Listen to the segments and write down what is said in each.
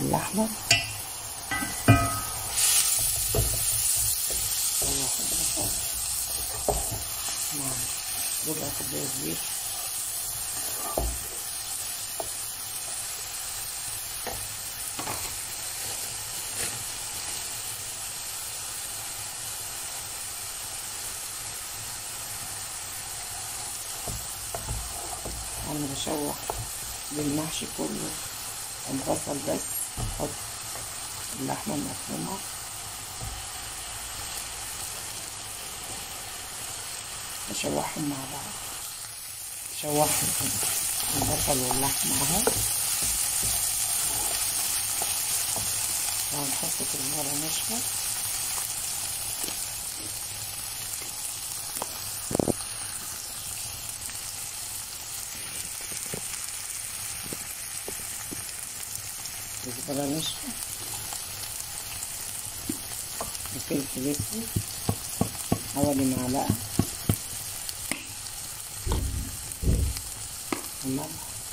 اللحمة شوح البصل مع ربع كوباية زيت انا بشوح بالمحشي كله البصل بس احط اللحمه المفرومه اشوحهم مع بعض اشوحهم البصل واللحمه اهو وهنحط كزبره ناشفه كزبرة ناشفة وفلفل اسود حوالي معلقة وملح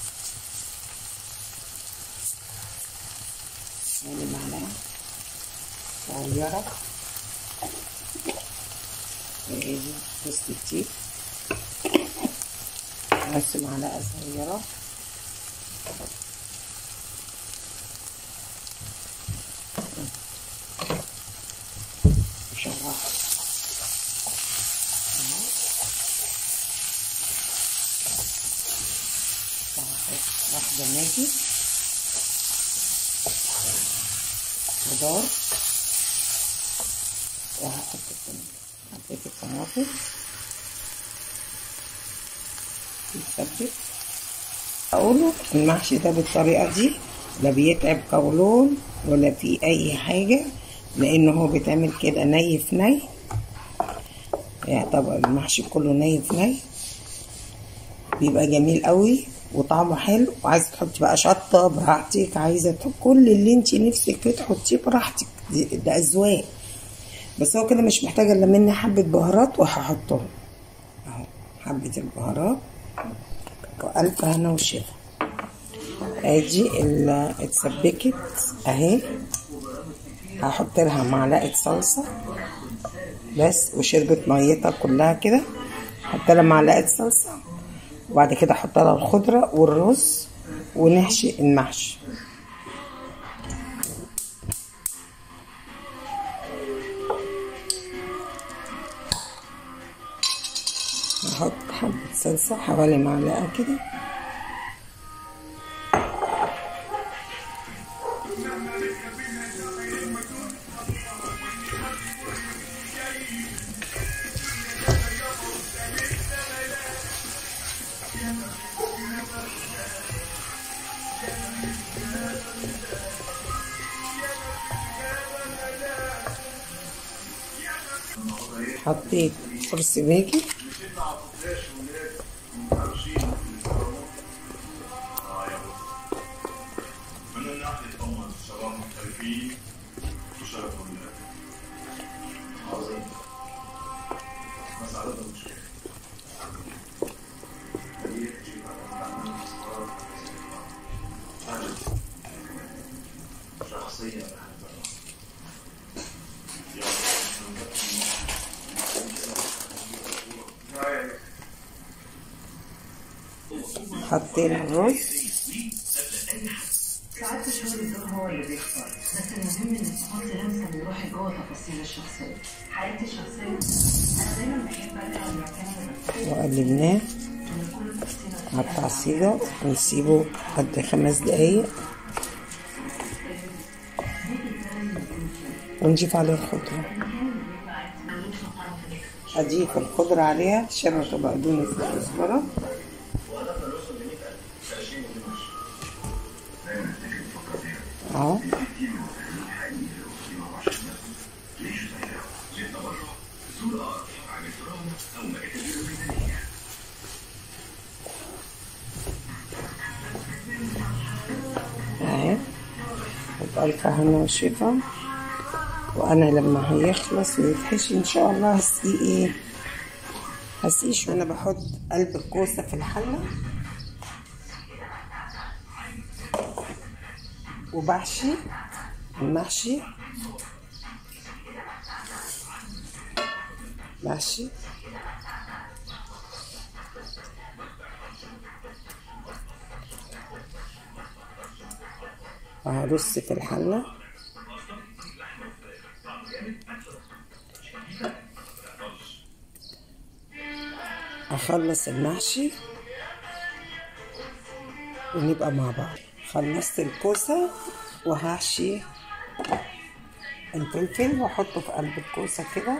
حوالي معلقة صغيرة وإيه جوز التيت بس معلقة صغيرة شغال واحدة ماجي خضار وهحط حطيت الطماطم يتسبك اقوله المحشي ده بالطريقة دي لا بيتعب قولون ولا فيه اي حاجة لانه هو بيتعمل كده ني في ني يعني طبق المحشي كله ني في ني بيبقى جميل قوي وطعمه حلو وعايزه تحطي بقى شطه براحتك عايزه تحطي كل اللي انت نفسك فيه تحطيه براحتك ده اذواق بس هو كده مش محتاجه الا مني حبه بهارات وهحطهم اهو حبه البهارات والف هنا وشفا ادي اللي اتسبكت اهي هحط لها معلقه صلصه بس وشربت ميتها كلها كده احط لها معلقه صلصه وبعد كده احط لها الخضره والرز ونحشي المحشي احط حبه صلصه حوالي معلقه كده حطيت قرص باجي حطينا الرز ساعات الشغل الدور هو اللي بيختار بس المهم انك تحطي لمسه من روحك جوه تفاصيل الشخصيه حياتي الشخصيه انا دايما بحب ارجع للمكان وقلبناه على التعصيدة ونسيبه لحد خمس دقايق ونضيف عليه الخضرة أضيف الخضرة عليها شبت وبقدونس وكزبرة اهو اهي وبألف هنا وشفا وانا لما هيخلص ويتحشي ان شاء الله هسقيه ايه هسقيه انا بحط قلب الكوسه في الحله وبحشي المحشي محشي وهرص في الحلة أخلص المحشي ونبقى مع بعض خلصت الكوسة وهحشي الفلفل واحطه في قلب الكوسة كده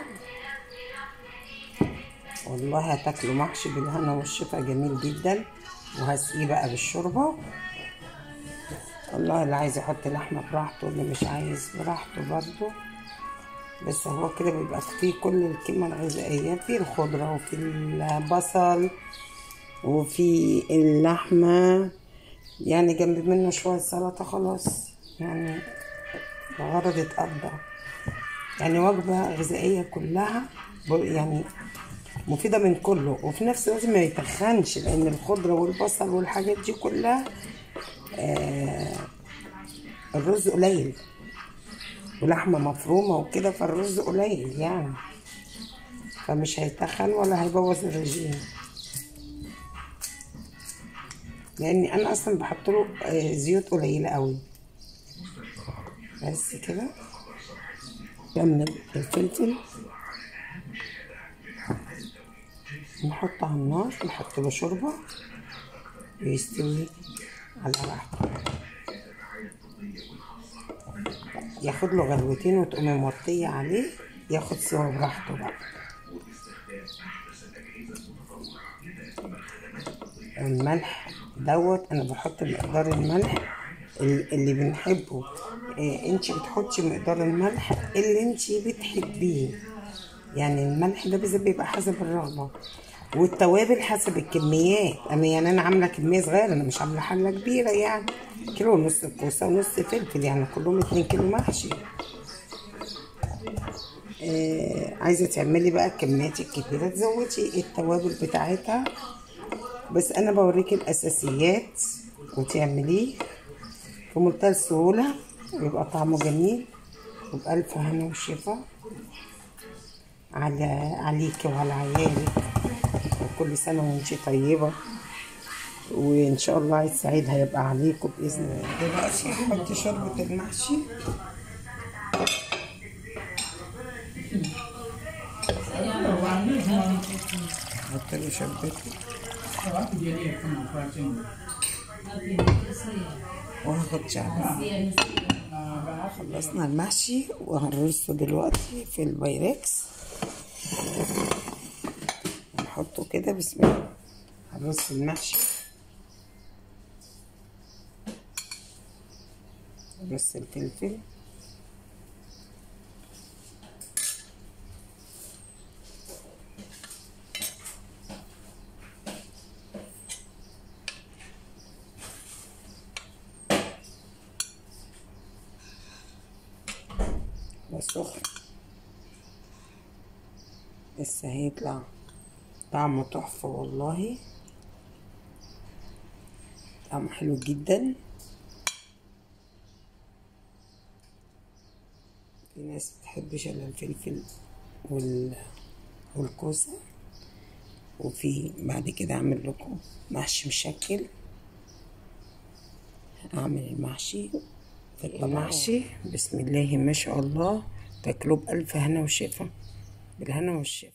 والله هتاكلوا محشي بالهنا والشفا جميل جدا وهسقيه بقى بالشوربة والله اللي عايز يحط لحمة براحته اللي مش عايز براحته برضه بس هو كده بيبقى فيه كل القيمة الغذائية فيه الخضرة وفي البصل وفي اللحمة يعني جنب منه شوية سلطة خلاص يعني الغرض اتقضى يعني وجبة غذائية كلها يعني مفيدة من كله وفي نفس الوقت ما يتخنش لأن الخضرة والبصل والحاجات دي كلها آه الرز قليل ولحمة مفرومة وكده فالرز قليل يعني فمش هيتخن ولا هيبوظ الرجيم لاني انا اصلا بحط له زيوت قليله قوي بس كده من الفلفل نحطه على النار نحط له شوربه ويستوي على راحته ياخد له غلوتين وتقومي موطيه عليه ياخد سوا براحته بقى الملح دوت انا بحط مقدار الملح اللي بنحبه إيه انت بتحطي مقدار الملح اللي انت بتحبيه يعني الملح ده بالذات بيبقى حسب الرغبه والتوابل حسب الكميات انا يعني انا عامله كميه صغيره انا مش عامله حله كبيره يعني كيلو ونص كوسه ونص فلفل يعني كلهم اتنين كيلو محشي آه عايزه تعملي بقى الكميات الكبيره تزودي التوابل بتاعتها بس انا بوريكي الاساسيات وتعمليه في منتهى السهوله ويبقى طعمه جميل وبألف هنا وشفا على عليكي وعلى عيالك وكل سنه وانتي طيبه وان شاء الله عيد سعيد هيبقى عليكم باذن الله دلوقتي هحط شوربه المحشي احط له شوربته وهاخد شعبها خلصنا المحشي وهنرصه دلوقتي في البايركس نحطه كده بسم الله هنرص المحشي نرص الفلفل وسخن لسه هيطلع طعمه تحفة والله طعمه حلو جدا في ناس بتحبش الا الفلفل وال... والكوسة وفي بعد كده اعمل لكم محشي مشكل اعمل المحشي يبقى محشي بسم الله ما شاء الله تاكلوه بألف هنا وشفا بالهنا والشفا